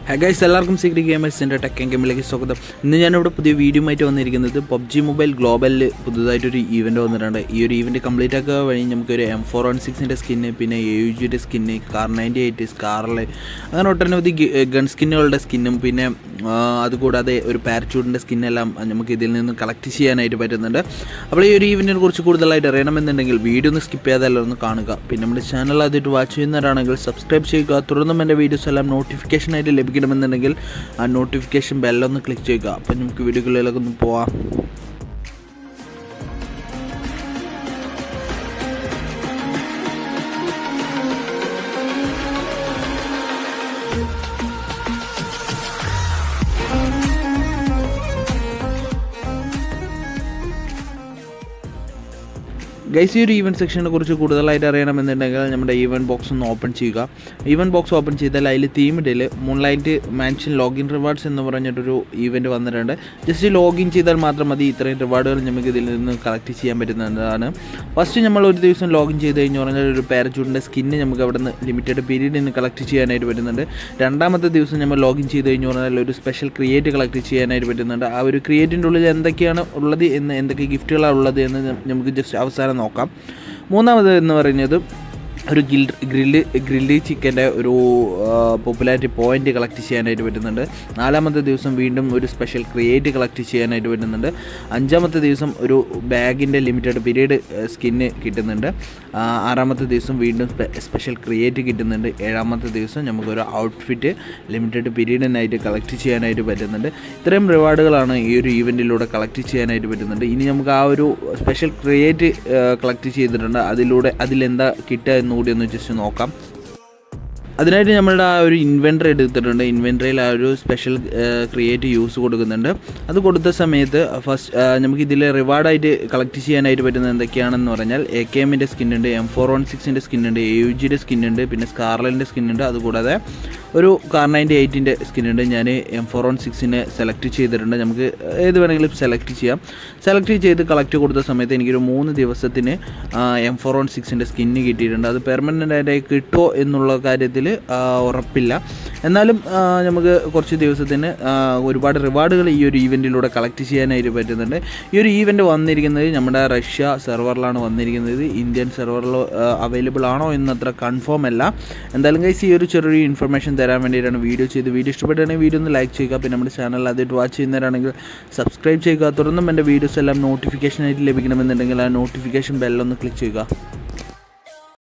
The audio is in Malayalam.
ഗൈസ് എല്ലാവർക്കും സീക്രട്ട് ഗെയിമേഴ്സിൻ്റെ ടെക് ആൻഡ് ഗെയിമിലേക്ക് സ്വാഗതം ഇന്ന് ഞാനിവിടെ പുതിയ വീഡിയോ ആയിട്ട് വന്നിരിക്കുന്നത് പബ്ജി മൊബൈൽ ഗ്ലോബലിൽ പുതുതായിട്ടൊരു ഈവൻറ്റ് വന്നിട്ടുണ്ട് ഈ ഒരു ഈവൻറ്റ് കംപ്ലീറ്റ് ആക്കുക വഴി നമുക്കൊരു എം ഫോർ വൺ സിക്സിൻ്റെ സ്കിന്ന് പിന്നെ എ യു ജിയുടെ സ്കിന്ന് കാർ നയൻറ്റി എയ്റ്റ് സ്കാറിൽ അങ്ങനെ ഒട്ടനവധി ഗൺ സ്കിന്നുകളുടെ സ്കിന്നും പിന്നെ ആ, അതുകൂടാതെ ഒരു പാരച്യൂട്ടിൻ്റെ സ്കിന്നെല്ലാം നമുക്ക് ഇതിൽ നിന്ന് കളക്ട് ചെയ്യാനായിട്ട് പറ്റുന്നുണ്ട് അപ്പോൾ ഈ ഒരു ഈവൻറ്റിനെ കുറിച്ച് കൂടുതലായിട്ട് അറിയണമെന്നുണ്ടെങ്കിൽ വീഡിയോ ഒന്ന് സ്കിപ്പ് ചെയ്യാതെ ഒന്ന് കാണുക പിന്നെ നമ്മുടെ ചാനൽ ആദ്യമായിട്ട് വാച്ച് ചെയ്യുന്നവരാണെങ്കിൽ സബ്സ്ക്രൈബ് ചെയ്യുക തുടർന്നും എൻ്റെ വീഡിയോസ് എല്ലാം നോട്ടിഫിക്കേഷനായിട്ട് ലഭിക്കണമെന്നുണ്ടെങ്കിൽ ആ നോട്ടിഫിക്കേഷൻ ബെല്ലൊന്ന് ക്ലിക്ക് ചെയ്യുക അപ്പം നമുക്ക് വീഡിയോകളിലൊക്കെ ഒന്ന് പോവാം ഗൈസ് ഈ ഒരു ഈവൻറ്റ് സെക്ഷനെ കുറിച്ച് കൂടുതലായിട്ട് അറിയണമെന്നുണ്ടെങ്കിൽ നമ്മുടെ ഈവൻറ്റ് ബോക്സ് ഒന്ന് ഓപ്പൺ ചെയ്യുക ഈവൻറ്റ് ബോക്സ് ഓപ്പൺ ചെയ്താൽ അതിൽ തീമിഡിൽ മൂൺലൈറ്റ് മാൻഷൻ ലോഗിൻ റിവാർഡ്സ് എന്ന് പറഞ്ഞിട്ടൊരു ഈവൻറ്റ് വന്നിട്ടുണ്ട് ജസ്റ്റ് ലോഗിൻ ചെയ്താൽ മാത്രം മതി ഇത്രയും റിവാർഡുകൾ നമുക്ക് ഇതിൽ നിന്ന് കളക്ട് ചെയ്യാൻ പറ്റുന്നതാണ് ഫസ്റ്റ് നമ്മൾ ഒരു ദിവസം ലോഗിൻ ചെയ്ത് കഴിഞ്ഞ് പറഞ്ഞാൽ ഒരു പാരച്യൂട്ടിൻ്റെ സ്കിന്ന് നമുക്ക് അവിടെ നിന്ന് ലിമിറ്റഡ് പീരീഡിന് കളക്ട് ചെയ്യാനായിട്ട് പറ്റുന്നുണ്ട് രണ്ടാമത്തെ ദിവസം നമ്മൾ ലോഗിൻ ചെയ്ത് കഴിഞ്ഞ് പറഞ്ഞാൽ ഒരു സ്പെഷ്യൽ ക്രിയേറ്റ് കളക്ട് ചെയ്യാനായിട്ട് പറ്റുന്നുണ്ട് ആ ഒരു ക്രിയേറ്റിൻ്റെ ഉള്ളിൽ എന്തൊക്കെയാണ് ഉള്ളത് എന്ന് എന്തൊക്കെ ഗിഫ്റ്റുകളാണ് ഉള്ളത് എന്ന് നമുക്ക് ജസ്റ്റ് അവസാനം നോക്കാം മൂന്നാമത് എന്ന് പറയുന്നത് ഒരു ഗിൽ ഗ്രില്ല് ഗ്രില്ല് ചിക്കൻ്റെ ഒരു പോപ്പുലാരിറ്റി പോയിന്റ് കളക്ട് ചെയ്യാനായിട്ട് പറ്റുന്നുണ്ട് നാലാമത്തെ ദിവസം വീണ്ടും ഒരു സ്പെഷ്യൽ ക്രിയേറ്റ് കളക്ട് ചെയ്യാനായിട്ട് പറ്റുന്നുണ്ട് അഞ്ചാമത്തെ ദിവസം ഒരു ബാഗിൻ്റെ ലിമിറ്റഡ് പീരീഡ് സ്കിന്ന് കിട്ടുന്നുണ്ട് ആ, ആറാമത്തെ ദിവസം വീണ്ടും സ്പെഷ്യൽ ക്രിയേറ്റ് കിട്ടുന്നുണ്ട് ഏഴാമത്തെ ദിവസം നമുക്കൊരു ഔട്ട്ഫിറ്റ് ലിമിറ്റഡ് പീരീഡിനായിട്ട് കളക്ട് ചെയ്യാനായിട്ട് പറ്റുന്നുണ്ട് ഇത്രയും റിവാർഡുകളാണ് ഈ ഒരു ഈവൻറ്റിലൂടെ കളക്ട് ചെയ്യാനായിട്ട് പറ്റുന്നുണ്ട് ഇനി നമുക്ക് ആ ഒരു സ്പെഷ്യൽ ക്രിയേറ്റ് കളക്ട് ചെയ്തിട്ടുണ്ട് അതിലൂടെ അതിലെന്താ കിട്ടുക എന്നുകൂടി ഒന്ന് ജസ്റ്റ് നോക്കാം അതിനായിട്ട് നമ്മളുടെ ആ ഒരു ഇൻവെൻട്രി എടുത്തിട്ടുണ്ട് ഇൻവെൻട്രിയിൽ ആ ഒരു സ്പെഷ്യൽ ക്രിയേറ്റ് യൂസ് കൊടുക്കുന്നുണ്ട് അത് കൊടുത്ത സമയത്ത് ഫസ്റ്റ് നമുക്ക് ഇതിൽ റിവാർഡായിട്ട് കളക്ട് ചെയ്യാനായിട്ട് പറ്റുന്നത് എന്തൊക്കെയാണെന്ന് പറഞ്ഞാൽ എ കെ എമ്മിൻ്റെ സ്കിന്നുണ്ട് എം ഫോർ വൺ സിക്സിൻ്റെ സ്കിന്നുണ്ട് എ യു ജിയുടെ സ്കിന്നുണ്ട് പിന്നെ സ്കാർലൻ്റെ സ്കിന്നുണ്ട് അതുകൂടാതെ ഒരു കാർ നയൻറ്റി എയ്റ്റിൻ്റെ സ്കിന്നുണ്ട് ഞാൻ എം ഫോർ വൺ സിക്സിനെ സെലക്ട് ചെയ്തിട്ടുണ്ട് നമുക്ക് ഏത് വേണമെങ്കിലും സെലക്ട് ചെയ്യാം സെലക്ട് ചെയ്ത് കളക്ട് കൊടുത്ത സമയത്ത് എനിക്കൊരു മൂന്ന് ദിവസത്തിന് എം ഫോർ വൺ സിക്സിൻ്റെ സ്കിന്ന് കിട്ടിയിട്ടുണ്ട് അത് പെർമനൻ്റ് ആയിട്ട് കിട്ടുമോ എന്നുള്ള കാര്യത്തിൽ ഉറപ്പില്ല എന്നാലും ആ, നമുക്ക് കുറച്ച് ദിവസത്തിന് ആ, ഒരുപാട് റിവാർഡുകൾ ഈ ഒരു ഈവൻറ്റിലൂടെ കളക്ട് ചെയ്യാനായിട്ട് പറ്റുന്നുണ്ട് ഈ ഒരു ഈവൻറ്റ് വന്നിരിക്കുന്നത് നമ്മുടെ റഷ്യ സെർവറിലാണ് വന്നിരിക്കുന്നത് ഇന്ത്യൻ സെർവറിൽ അവൈലബിൾ ആണോ എന്നത്ര കൺഫേം അല്ല എന്തായാലും ഗൈസ് ഈ ഒരു ചെറിയൊരു ഇൻഫർമേഷൻ തരാൻ വേണ്ടിയിട്ടാണ് വീഡിയോ ചെയ്ത് വീഡിയോ ഇഷ്ടപ്പെട്ടാണെങ്കിൽ വീഡിയോ ഒന്ന് ലൈക്ക് ചെയ്യുക പിന്നെ നമ്മുടെ ചാനൽ ആദ്യമായിട്ട് വാച്ച് ചെയ്യുന്നവരാണെങ്കിൽ സബ്സ്ക്രൈബ് ചെയ്യുക തുടർന്നും എൻ്റെ വീഡിയോസ് എല്ലാം നോട്ടിഫിക്കേഷനായിട്ട് ലഭിക്കണമെന്നുണ്ടെങ്കിൽ ആ നോട്ടിഫിക്കേഷൻ ബെല്ലൊന്ന് ക്ലിക്ക് ചെയ്യുക